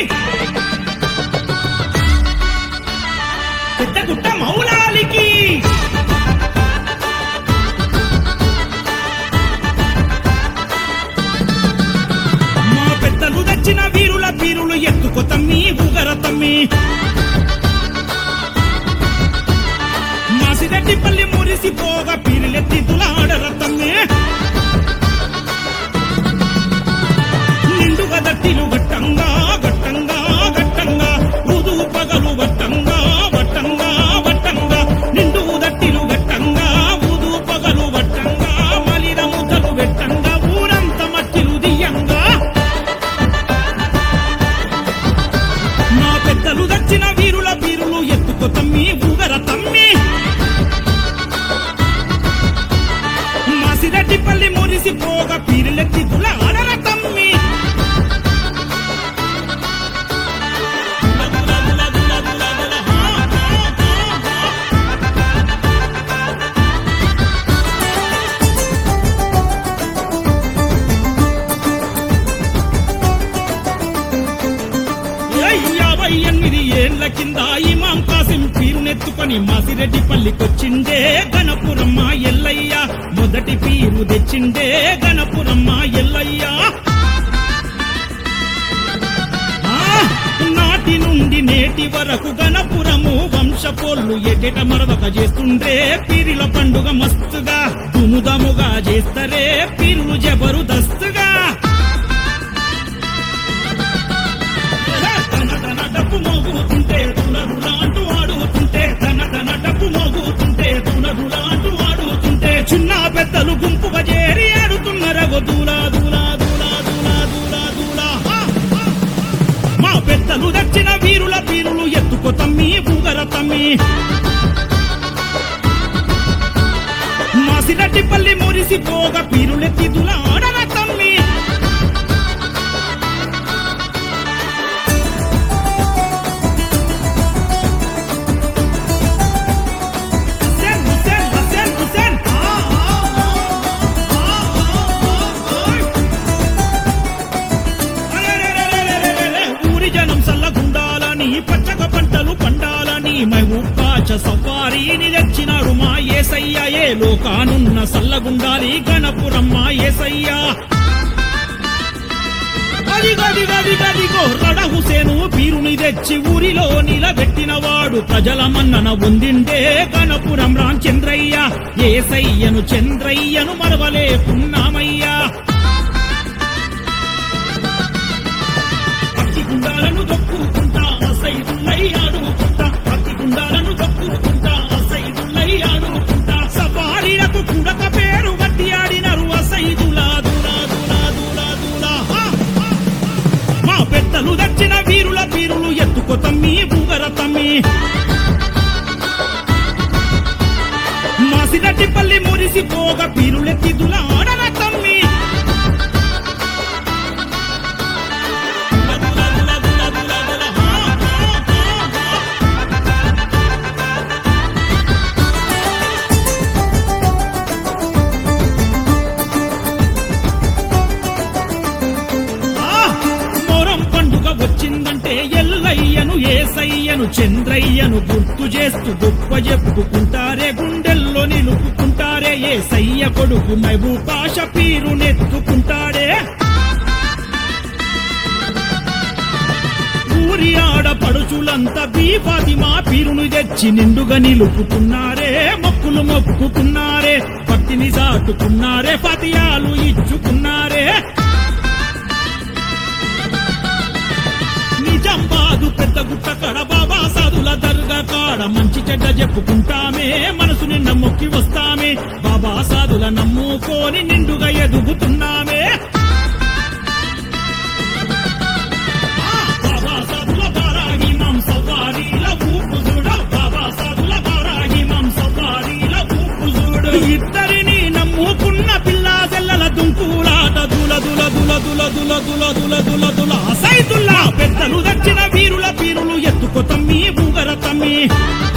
పెద్దగుట్ట మౌలాలికి మా పెద్దలు తెచ్చిన వీరుల పీరులు ఎత్తుకో తమ్మి ఊగర తమ్మి మాసిరెడ్డిపల్లి మురిసిపోగా పీరులెత్తి తులాడర తమ్మి నిండుగా దట్టిలు గట్టంగా గట్టంగా గట్టంగా రుదు పగలు వట్టంగా వట్టంగా వట్టంగా నిండు దట్టిలు గట్టంగా ఊదు పగలు వట్టంగా మలిన ముద్దలు వెట్టంగా ఊరంత మట్టిలు దియంగా నా పెద్దలు దచ్చిన వీరుల వీరులు ఎత్తుకో తమ్మి ఊగర తమ్మి మాసిరెడ్డిపల్లి మురిసిపోగా పీరులెత్తి తులాడర తమ్మి ఏయ్ యాభై ఎనిమిది ఏళ్ల కింద ఇమాం కాసిం పీరునెత్తుకొని మాసిరెడ్డి పల్లికొచ్చిండే గణపురమ్మ ఎల్లయ్య మొదటి పీరు తెచ్చిండే గణపురమ్మ ఎల్లయ్య ఆ, నాటి నుండి నేటి వరకు గణపురము వంశపోళ్ళు ఎటెట మరవక చేస్తుండ్రే పీరిల పండుగ మస్తుగా దుముదముగా చేస్తరే పీరులు జబరుదస్తుగా తన తన డప్పు మోగుతుంటే తునరులాంటూ ఆడుతుంటే తన తన డప్పు మోగుతుంటే తునరులాంటూ ఆడుతుంటే చిన్న పెద్దలు గుంపుగా చేరి ఆడుతున్నరగో దూలా దూలా దూలా దూలా దూలా దూలా హా, హా. మా పెద్దలు దచ్చిన వీరుల పీరులు ఎత్తుకో తమ్మి బూగర తమ్మి మాసిరెడ్డిపల్లి మురిసిపోగా పీరులెత్తి దులాడర తమ్మి Hussein, Hussein, Hussein, Hussein. Ah, ah, ah, ah, ah, ah. అరెరెరెరెరెరెరె. ఊరి జనం సల్లగుండాలని పచ్చక పంటలు పండాలని మహూపాచ సఫారీని తెచ్చినాడు మా ఏసయ్య ఏ లోకానున్న సల్లగుండాలి గణపురం మా ఏసయ్య అదిగదిగదిగదిగో రడ హుసేను పీరుని తెచ్చి ఊరిలో నిలబెట్టినవాడు ప్రజల మన్నన పొందిండే గణపురం రామచంద్రయ్య ఏసయ్యను చంద్రయ్యను మరవలేకున్నామయ్యా పత్తి గుండాలను దొక్కుకుంటా సైదులై ఆడుకుంటా పత్తి గుండాలను దొక్కుకుంటా సైదులై ఆడుకుంటా సఫారీలకు కుడక పేరు గట్టి ఆడినరు అసైదులా దులా దులా దులా దులా హా, హా. మా పెద్దలు దచ్చిన వీరుల వీరులు ఎత్తుకో తమ్మి బుగర తమ్మి మాసిరెడ్డిపల్లి మురిసిపోగా పీరులెత్తి దులాడర తమ్మి ఆ! మొరం పండుగ వచ్చిందంటే ఎల్లయ్యను ఏసయ్యను చంద్రయ్యను గుర్తు చేస్తూ గొప్ప చెప్పుకుంటారే గుండెల్లో నిలుపుకుంటారే ఏసయ్య కొడుకు మహబూపాష పీరు నెత్తుకుంటాడే ఊరి ఆడపడుచులంతా బీపాతి మా పీరును తెచ్చి నిండుగా నిలుపుకున్నారే మొక్కులు మొక్కుకున్నారే భక్తిని సాటుకున్నారే పతియాలు ఇచ్చుకున్నారే నిజామాబాదు పెద్ద గుట్ట కడ బాబా సాధుల దర్గా కాడ మంచి చెడ్డ చెప్పుకుంటామే మనసు నిన్న మొక్కి వస్తామే బాబా సాధుల నమ్ముకొని నిండుగా ఎదుగుతున్నామే ఆ, బాబా సాధుల బారాగి మాం సవారీల ఊపు చూడ బాబా సాధుల బారాగి మాం సవారీల ఊపు చూడు ఇద్దరిని నమ్ముకున్న పిల్ల జల్లల దుంకులాట దుల దుల దుల దుల దుల దుల దుల దుల దుల సైదుల్లా పెద్దలు దచ్చిన వీరుల పీరులు ఎత్తుకో తమ్మి బూగర తమ్మి